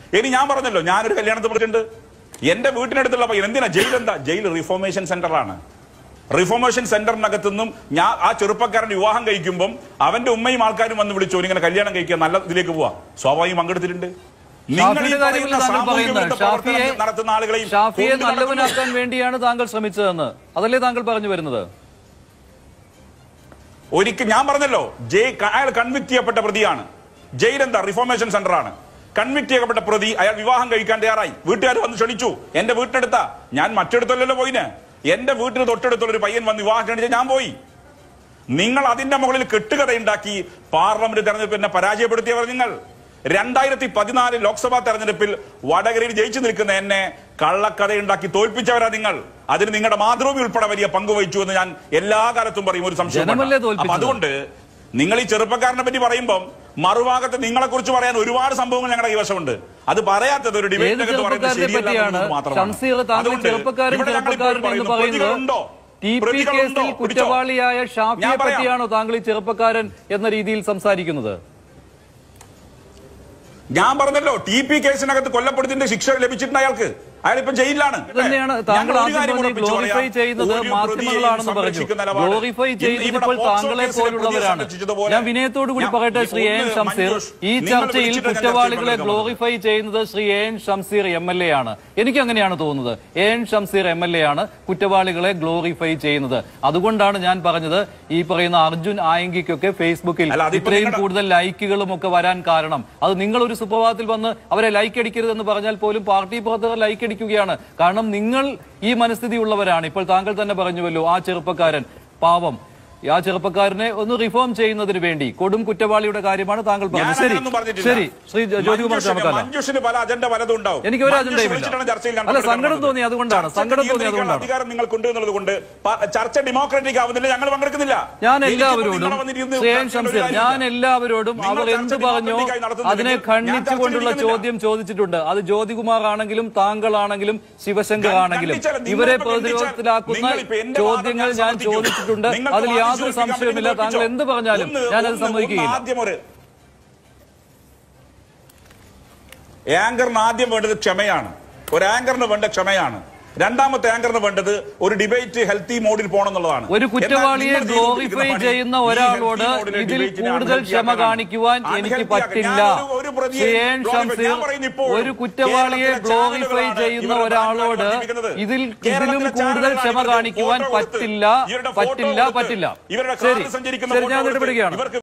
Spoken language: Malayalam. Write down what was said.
ഇനി ഞാൻ പറഞ്ഞല്ലോ ഞാനൊരു കല്യാണത്തിന് വിളിച്ചിട്ടുണ്ട് എന്റെ വീട്ടിനടുത്തുള്ള പയ്യൻ എന്തിനാ ജയിൽ എന്താ ജയിൽ റിഫോർമേഷൻ സെന്ററാണ് റിഫോർമേഷൻ സെന്ററിനകത്തു നിന്നും ഞാൻ ആ ചെറുപ്പക്കാരൻ വിവാഹം കഴിക്കുമ്പോൾ അവന്റെ ഉമ്മയും ആൾക്കാരും വന്ന് വിളിച്ചു ഇങ്ങനെ കല്യാണം കഴിക്കുക നല്ല ഇതിലേക്ക് പോവാ സ്വാഭാവികം പങ്കെടുത്തിട്ടുണ്ട് നിങ്ങൾ ഈ ഷാഫിയുടെ കാര്യത്തിൽ പറയുന്ന താങ്കൾ സാമൂഹ്യ പറയുന്നത് വിരുദ്ധ ഷാഫിയെ പ്രവർത്തനം നടത്തുന്ന ആളുകളെയും ഷാഫിയെ കൊണ്ട് നടക്കുന്നു. നല്ലവനാക്കാൻ വേണ്ടിയാണ് താങ്കൾ ശ്രമിച്ചതെന്ന് അതല്ലേ താങ്കൾ പറഞ്ഞു വരുന്നത് ഒരിക്കൽ ഞാൻ പറഞ്ഞല്ലോ ജയ് അയാൾ കൺവിക്ട് ചെയ്യപ്പെട്ട പ്രതിയാണ് ജയിൽ എന്താ റിഫോർമേഷൻ സെന്റർ ആണ് കൺവിക്ട് ചെയ്യപ്പെട്ട പ്രതി അയാൾ വിവാഹം കഴിക്കാൻ തയ്യാറായി വീട്ടുകാർ വന്ന് ക്ഷണിച്ചു എന്റെ വീട്ടിനടുത്താ ഞാൻ മറ്റെടുത്തല്ലോ പോയിന് എന്റെ വീട്ടിന് തൊട്ടടുത്തുള്ള ഒരു പയ്യൻ വന്ന് വിവാഹം ക്ഷണിച്ച ഞാൻ പോയി നിങ്ങൾ അതിന്റെ മുകളിൽ കെട്ടുകഥ ഉണ്ടാക്കി പാർലമെന്റ് തെരഞ്ഞെടുപ്പ് എന്നെ പരാജയപ്പെടുത്തിയവർ നിങ്ങൾ രണ്ടായിരത്തി പതിനാല് ലോക്സഭാ തെരഞ്ഞെടുപ്പിൽ വടകരയിൽ ജയിച്ചു നിൽക്കുന്ന എന്നെ കള്ളക്കഥയുണ്ടാക്കി തോൽപ്പിച്ചവരാ നിങ്ങൾ അതിന് നിങ്ങളുടെ മാതൃഭൂമി ഉൾപ്പെടെ വലിയ പങ്ക് വഹിച്ചു എന്ന് ഞാൻ എല്ലാ കാലത്തും പറയും ഒരു സംശയം ജനമല്ലേ വേണ്ട. അപ്പൊ തോൽപ്പിച്ചത്? അതുകൊണ്ട് നിങ്ങൾ ഈ ചെറുപ്പക്കാരനെ പറ്റി പറയുമ്പോൾ മറുഭാഗത്ത് നിങ്ങളെ കുറിച്ച് പറയാൻ ഒരുപാട് സംഭവങ്ങൾ ഞങ്ങളുടെ കൈവശമുണ്ട് അത് പറയാത്തത് ഒരു ഏത് ഡിബേറ്റിനകത്ത് ചെറുപ്പക്കാരനെ പറയുന്നത് ശരിയല്ല പറ്റിയാണ് എന്നുള്ളത് മാത്രമാണ്. ഷംസീർ താങ്കൾ അതുകൊണ്ട് ചെറുപ്പക്കാരൻ ഇവിടെ ഞങ്ങൾ ഇപ്പോൾ ചെറുപ്പക്കാരൻ എന്ന് പറയുന്നു, പറയുന്നത് പ്രതികളുണ്ടോ? T P പ്രതികളുണ്ടോ? കേസിൽ പിടിച്ചോ? കുറ്റവാളിയായ ഷാഫിയെ ഞാൻ പറയാം. പറ്റിയാണോ താങ്കൾ ഈ ചെറുപ്പക്കാരൻ എന്ന രീതിയിൽ സംസാരിക്കുന്നത് ഞാൻ പറഞ്ഞല്ലോ ടി പി കേസിനകത്ത് കൊല്ലപ്പെടുത്തിന്റെ ശിക്ഷ ലഭിച്ചിട്ടുണ്ട് അയാൾക്ക് അയാൾ ഇപ്പൊ ജയിലിലാണ് തന്നെയാണ് താങ്കൾ ഞങ്ങൾ ഒരു ആദ്യം കാര്യം പറഞ്ഞ് ഉറപ്പിച്ചു ഗ്ലോറിഫൈ പറയാം. ചെയ്യുന്നത് ഒരു മാധ്യമങ്ങളാണെന്ന് പ്രതിയെയും പറഞ്ഞു സംരക്ഷിക്കുന്ന നിലപാട്. ഗ്ലോറിഫൈ ഇന്ന് ചെയ്യുന്നത് ഇവിടെ ഇപ്പോൾ പോക്സോ താങ്കളെ കേസിലെ പ്രതിയെ പോലുള്ളവരാണ് സംരക്ഷിച്ചതുപോലെ ഞാൻ വിനയത്തോടു കൂടി ഞാൻ- പറയട്ടെ ശ്രീ എ എൻ ഒന്ന് ഷംസീർ മഞ്ജുഷ്, ഈ നിങ്ങൾ ചർച്ചയിൽ വിളിച്ചിട്ട് ഞാൻ കുറ്റവാളികളെ ചർച്ചയിൽ ഗ്ലോറിഫൈ ചെയ്യുന്നത് Shri A N Shamseer M L A ആണ് എനിക്ക് അങ്ങനെയാണ് തോന്നുന്നത് A N Shamseer M L A ആണ് കുറ്റവാളികളെ ഗ്ലോറിഫൈ ചെയ്യുന്നത് അതുകൊണ്ടാണ് ഞാൻ പറഞ്ഞത് ഈ പറയുന്ന അർജുൻ ആയങ്കിക്കൊക്കെ ഫേസ്ബുക്കിൽ അല്ല, അതിപ്പോ ഇത്രയും നിങ്ങളുടെ- കൂടുതൽ ലൈക്കുകളും ഒക്കെ വരാൻ കാരണം അത് നിങ്ങൾ ഒരു സുപ്രഭാതത്തിൽ വന്ന് അവരെ ലൈക്ക് അടിക്കരുതെന്ന് പറഞ്ഞാൽ പോലും പാർട്ടി പ്രവർത്തകർ ലൈക്ക് അടിക്കുകയാണ് കാരണം നിങ്ങൾ ഈ മനസ്ഥിതി ഉള്ളവരാണ് ഇപ്പോൾ താങ്കൾ തന്നെ പറഞ്ഞുവല്ലോ ആ ചെറുപ്പക്കാരൻ പാവം ആ ചെറുപ്പക്കാരനെ ഒന്ന് റിഫോം ചെയ്യുന്നതിന് വേണ്ടി കൊടും കുറ്റവാളിയുടെ കാര്യമാണ് താങ്കൾ ഞാൻ പറഞ്ഞത് ശരി അങ്ങനെയൊന്നും പറഞ്ഞിട്ടില്ല. ശരി ശ്രീ ജ്യോതികുമാർ മഞ്ജുഷിന് ചാമക്കാല മഞ്ജുഷിന് പല അജണ്ട പലതും ഉണ്ടാവും എനിക്ക് ഒരു മഞ്ജുഷ് അജണ്ടയുമില്ല. വിളിച്ചിട്ടാണ് ചർച്ചയിൽ ഞാൻ അല്ല, പങ്കെടുക്കാൻ സങ്കടം വന്നത്. തോന്നി അതുകൊണ്ടാണ്. ചർച്ചയ്ക്ക് സങ്കടം തോന്നി നിയന്ത്രിക്കാനുള്ള അതുകൊണ്ടാണ്. അധികാരം നിങ്ങൾക്കുണ്ട് എന്നുള്ളത് കൊണ്ട് പ- ചർച്ച ഡെമോക്രാറ്റിക് ആവുന്നില്ല ഞങ്ങൾ പങ്കെടുക്കുന്നില്ല ഞാൻ എനിക്കിപ്പോൾ എല്ലാവരോടും നിങ്ങളെ വന്നിരുന്ന് ശ്രീ എൻ ചർച്ചയിൽ ഒരു ഷംസീർ കാര്യമില്ല. ഞാൻ എല്ലാവരോടും നിങ്ങൾ അവർ ചർച്ച എന്ത് പറഞ്ഞോ democratic ആയി നടത്തുന്നില്ലെങ്കിൽ അതിനെ ഞാൻ ഖണ്ഡിച്ചുകൊണ്ടുള്ള ചർച്ചയിൽ ചോദ്യം ചോദിച്ചിട്ടുണ്ട് അത് ജ്യോതികുമാർ ആണെങ്കിലും താങ്കളാണെങ്കിലും ശിവശങ്കർ ഖണ്ഡിച്ചാൽ ആണെങ്കിലും നിങ്ങൾ ഇവരെ ഇപ്പോൾ ഖണ്ഡിച്ചാൽ പ്രതിരോധത്തിലാക്കുന്ന നിങ്ങളിപ്പോൾ എന്റെ ചോദ്യങ്ങൾ വാദം ഞാൻ സമർത്ഥിക്കും. ചോദിച്ചിട്ടുണ്ട് നിങ്ങൾക്ക് അതിൽ വാദം യാതൊരു ചോദിക്കാൻ സംശയവുമില്ല വേണ്ടി താങ്കൾ എന്ത് പറഞ്ഞാലും ഒന്ന് ഞാനത് ഒന്ന് സമ്മതിക്കുകയില്ല ഒന്ന് ആദ്യം ഒരു ആങ്കറിന് ആദ്യം വേണ്ടത് ക്ഷമയാണ് ഒരു ആങ്കറിന് വേണ്ട ക്ഷമയാണ് രണ്ടാമത്തെ ആങ്കറിന് വേണ്ടത് ഒരു ഡിബേറ്റ് ഹെൽത്തി മോഡിൽ പോകണം എന്നുള്ളതാണ് ഒരു കുറ്റവാളിയെ എന്നാൽ നിങ്ങൾ ഗ്ലോറിഫൈ ചെയ്തുകൊണ്ടിരിക്കുന്ന ചെയ്യുന്ന പണി ഈ ഒരാളോട് healthy mode ലെ ഇതിൽ debate നെ കൂടുതൽ unhealthy ക്ഷമ ആക്കാനാണ്. കാണിക്കുവാൻ Unhealthy എനിക്ക് ആക്കാൻ. പറ്റില്ല ഞാൻ ഒരു- ഒരു പ്രതിയെ ശ്രീ എൻ glorify- ഷംസീർ ഞാൻ പറയുന്നു ഇപ്പോഴും ഒരു കുറ്റവാളിയെ കേരളത്തിലെ ഗ്ലോറിഫൈ ചാനലുകളാണ് ചെയ്യുന്ന ഇവരുടെ ഒരാളോട് ബാങ്കുകൾ പഠിപ്പിക്കുന്നത്. ഇതിൽ കേരളത്തിലെ ഇതിലും കൂടുതൽ ചാനലുകളാണ് ക്ഷമ ഇവരുടെ കാണിക്കുവാൻ ഫോട്ടോ കൊടുത്ത് പറ്റില്ല ഇവരുടെ ഫോട്ടോ പറ്റില്ല കൊടുത്ത് പറ്റില്ല ഇവരുടെ ശരി കാറിൽ സഞ്ചരിക്കുന്ന ശരി ഫോട്ടോ ഞാൻ കൊടുത്ത് ഇടപെടുകയാണ് ഇവർക്ക്